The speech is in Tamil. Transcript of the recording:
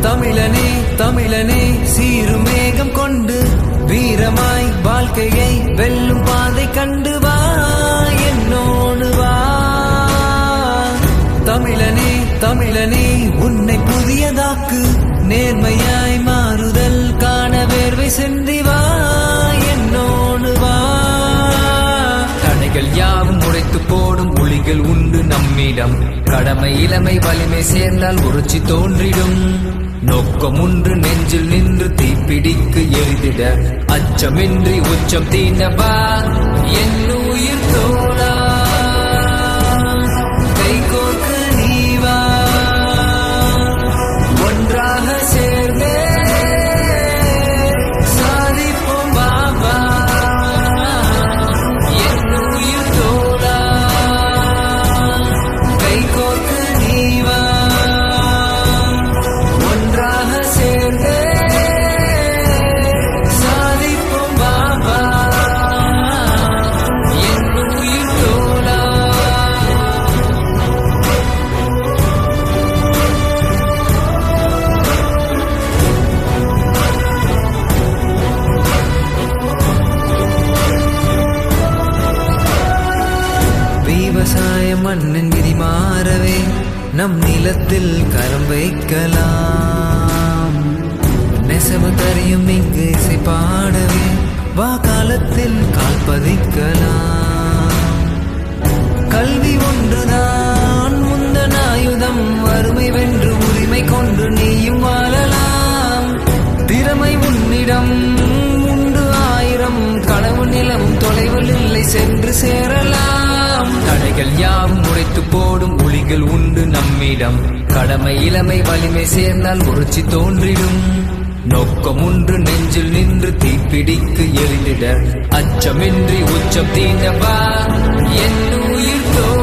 தமிழனே தமிழனே சீரும் மேகம் கொண்டு வீரமாய் வாழ்க்கையை வெல்லும் பாதை கண்டு வா என்னோடு வா தமிழனே தமிழனே உன்னை புதியதாக்கு நேர்மையாய் மாறுதல் காண வேர்வை சென்றி வா என்னோடு வா தடைகள் யாவும் உடைத்து போடும் ஒளிகள் உண்டு நம்மிடம் கடமை இளமை வலிமை சேர்ந்தால் உறுச்சி தோன்றிடும் நோக்கம் ஒன்று நெஞ்சில் நின்று தீப்பிடிக்கு எரிதிட அச்சமின்றி உச்சம் தீண்டவா என் உயிர் தோழா கைகோர்க்க நீ வா ஒன்றாக சேர்ந்தே சாதிப்போம் பாபா என் உயிர் தோழா கைகோர்க்க நீ வா ஒன்றாக சேர்ந்தே சாதிப்போம் பாபா என் உயிர் தோழா விவசாய மண்ணின் விதி மாறவே நம் நிலத்தில் கரம் வைக்கலாம் நெசவு தறியும் இங்கு இசை பாடவே வா காலத்தில் கால் பதிக்கலாம் கல்வி ஒன்றுதான் முந்தன் ஆயுதம் வறுமை வென்று உரிமை கொண்டு நீயும் வாழலாம் திறமை உன்னிடம் உண்டு ஆயிரம் கனவு நிலவும் தொலைவில் இல்லை சென்று சேரலாம் தடைகள் யாவும் உடைத்து போடும் ஒளிகள் உண்டு நம்மிடம் கடமை இளமை வலிமை சேர்ந்தால் உறுச்சி தோன்றிடும் நோக்கம் ஒன்று நெஞ்சில் நின்று தீப்பிடிக்கு எரிந்திட அச்சமின்றி உச்சம் தீண்டவா என் உயிர் தோ